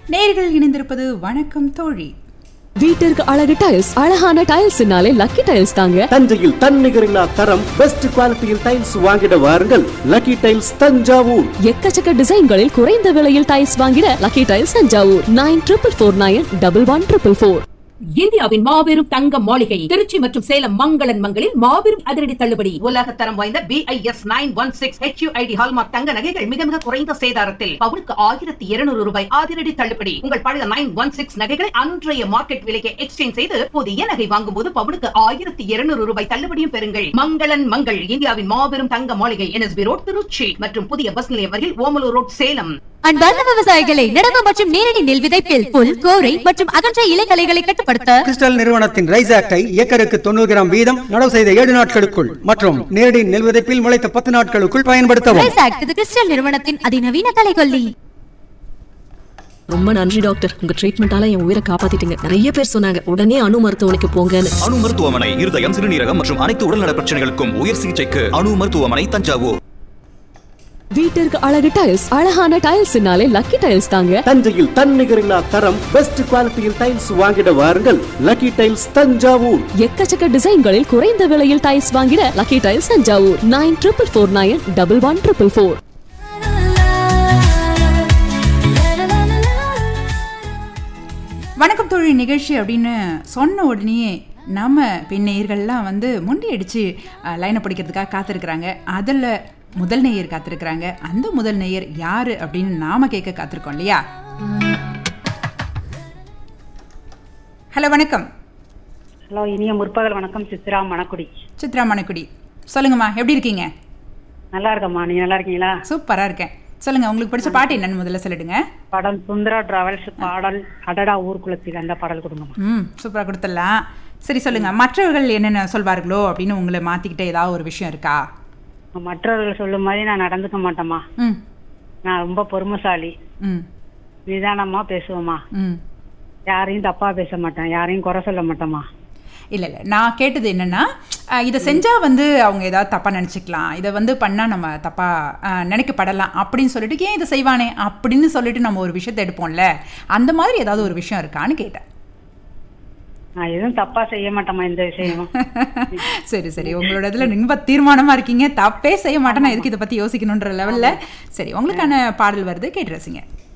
நேர்கள் இணைந்திருப்பது வணக்கம் தோழி வீட்டிற்கு அழகு டைல்ஸ் அழகான டைல்ஸ்னாலே லக்கி டைல்ஸ் தாங்க தஞ்சையில் தன்னிகரில்லா தரம் பெஸ்ட் குவாலிட்டியில் டைல்ஸ் வாங்கிட வாருங்கள் லக்கி டைல்ஸ் தஞ்சாவூர் எக்கச்சக்க டிசைன்களில் குறைந்த விலையில் டைல்ஸ் வாங்கிட lucky tiles Thanjavur nine triple four nine double one triple four இந்தியாவின் மாபெரும் தங்க மாளிகை திருச்சி மற்றும் சேலம் மங்களன் மங்களில் மாபெரும் அதிரடி தள்ளுபடி உலக தரம் வாய்ந்த BIS nine one six HUID hallmark தங்க நகைகள் மிக மிக குறைந்த சேதாரத்தில் பவுனுக்கு ஆயிரத்தி இருநூறு ரூபாய் அதிரடி தள்ளுபடி உங்கள் பழைய நைன் ஒன் சிக்ஸ் நகைகளை அன்றைய மார்க்கெட் விலைக்கு எக்ஸ்சேஞ்ச் செய்து புதிய நகை வாங்கும் போது பவுனுக்கு ஆயிரத்தி இருநூறு ரூபாய் தள்ளுபடியும் பெறுங்கள் மங்களன் மங்கள் இந்தியாவின் மாபெரும் தங்க மாளிகை என்எஸ்பி ரோட் திருச்சி மற்றும் புதிய பஸ் நிலையம் வரையில் ஓமலூர் ரோட் சேலம் அன்பார்ந்த விவசாயிகளை நடவு மற்றும் நேரடி நெல் விதைப்பில் புல் கோரை மற்றும் அகன்ற இலைகளைகளை கட்டுப்படுத்த கிறிஸ்டல் நிறுவனத்தின் ரைஸ் ஆக்டை ஏக்கருக்கு தொண்ணூறு கிராம் வீதம் நடவு செய்த ஏழு நாட்களுக்குள் மற்றும் நேரடி நெல் விதைப்பில் முளைத்த பத்து நாட்களுக்குள் பயன்படுத்தவும் ரைஸ் ஆக்ட் இது கிறிஸ்டல் நிறுவனத்தின் அதிநவீன கலைகொல்லி ரொம்ப நன்றி டாக்டர் உங்க ட்ரீட்மெண்டால என் உயிரை காப்பாத்திட்டீங்க நிறைய பேர் சொன்னாங்க உடனே அணு மருத்துவமனைக்கு போங்கன்னு அணு மருத்துவமனை இருதயம் சிறுநீரகம் மற்றும் அனைத்து உடல்நல பிரச்சனைகளுக்கும் உயர் சிகிச்சைக்கு அணு மருத்துவமனை தஞ்சாவூர் வீட்டிற்கு அழகு டைல்ஸ் அழகான டைல்ஸ்னாலே லக்கி டைல்ஸ் தாங்க தஞ்சையில் தன்னிகரில்லா தரம் பெஸ்ட் குவாலிட்டியில் டைல்ஸ் வாங்கிட வாருங்கள் லக்கி டைல்ஸ் தஞ்சாவூர் எக்கச்சக்க டிசைன்களில் குறைந்த விலையில் டைல்ஸ் வாங்கிட lucky tiles Thanjavur nine triple four nine double one triple four வணக்கம் தோழி நிகழ்ச்சி அப்படின்னு சொன்ன உடனே நம்ம பெண்ணெயர்கள்லாம் வந்து முண்டி அடித்து லைனை பிடிக்கிறதுக்காக காத்திருக்கிறாங்க அதில் முதல் நேயர் காத்திருக்கிறாங்க அந்த முதல் நேயர் யார் அப்படின்னு நாம கேட்க காத்திருக்கோம் இல்லையா ஹலோ வணக்கம் ஹலோ இனிய முற்பகல் வணக்கம் சித்ரா மணக்குடி சித்ரா மணக்குடி சொல்லுங்கம்மா எப்படி இருக்கீங்க நல்லா இருக்கம்மா நீங்க நல்லா இருக்கீங்களா சூப்பராக இருக்கேன் சொல்லுங்க உங்களுக்கு பிடிச்ச பாட்டு என்னன்னு முதல்ல சொல்லிடுங்க படம் சுந்தரா டிராவல்ஸ் பாடல் அடடா ஊர்குளத்தில் அந்த பாடல் கொடுங்கம்மா ம் சூப்பராக கொடுத்துடலாம் சரி சொல்லுங்க மற்றவர்கள் என்னென்ன சொல்வார்களோ அப்படின்னு உங்களை மாற்றிக்கிட்ட ஏதாவது ஒரு விஷயம் இருக்கா மற்றவர்கள் சொல்லும் மாதிரி நான் நடந்துக்க மாட்டேம்மா ம் நான் ரொம்ப பொறுமைசாலி ம் நிதானமா பேசுவேம்மா ம் யாரையும் தப்பா பேச மாட்டேன் யாரையும் குறை சொல்ல மாட்டேம்மா இல்லை இல்லை நான் கேட்டது என்னென்னா இதை செஞ்சால் வந்து அவங்க ஏதாவது தப்பாக நினச்சிக்கலாம் இதை வந்து பண்ணால் நம்ம தப்பாக நினைக்கப்படலாம் அப்படின்னு சொல்லிட்டு ஏன் இதை செய்வானே அப்படின்னு சொல்லிட்டு நம்ம ஒரு விஷயத்தை எடுப்போம்ல அந்த மாதிரி ஏதாவது ஒரு விஷயம் இருக்கான்னு கேட்டேன் நான் எதுவும் தப்பா செய்ய மாட்டேம்மா இந்த விஷயமும் சரி சரி உங்களோட இதில் ரொம்ப தீர்மானமாக இருக்கீங்க தப்பே செய்ய மாட்டேன் நான் எதுக்கு இதை பற்றி யோசிக்கணுன்ற லெவலில் சரி உங்களுக்கான பாடல் வருது கேட்டு ரசிங்க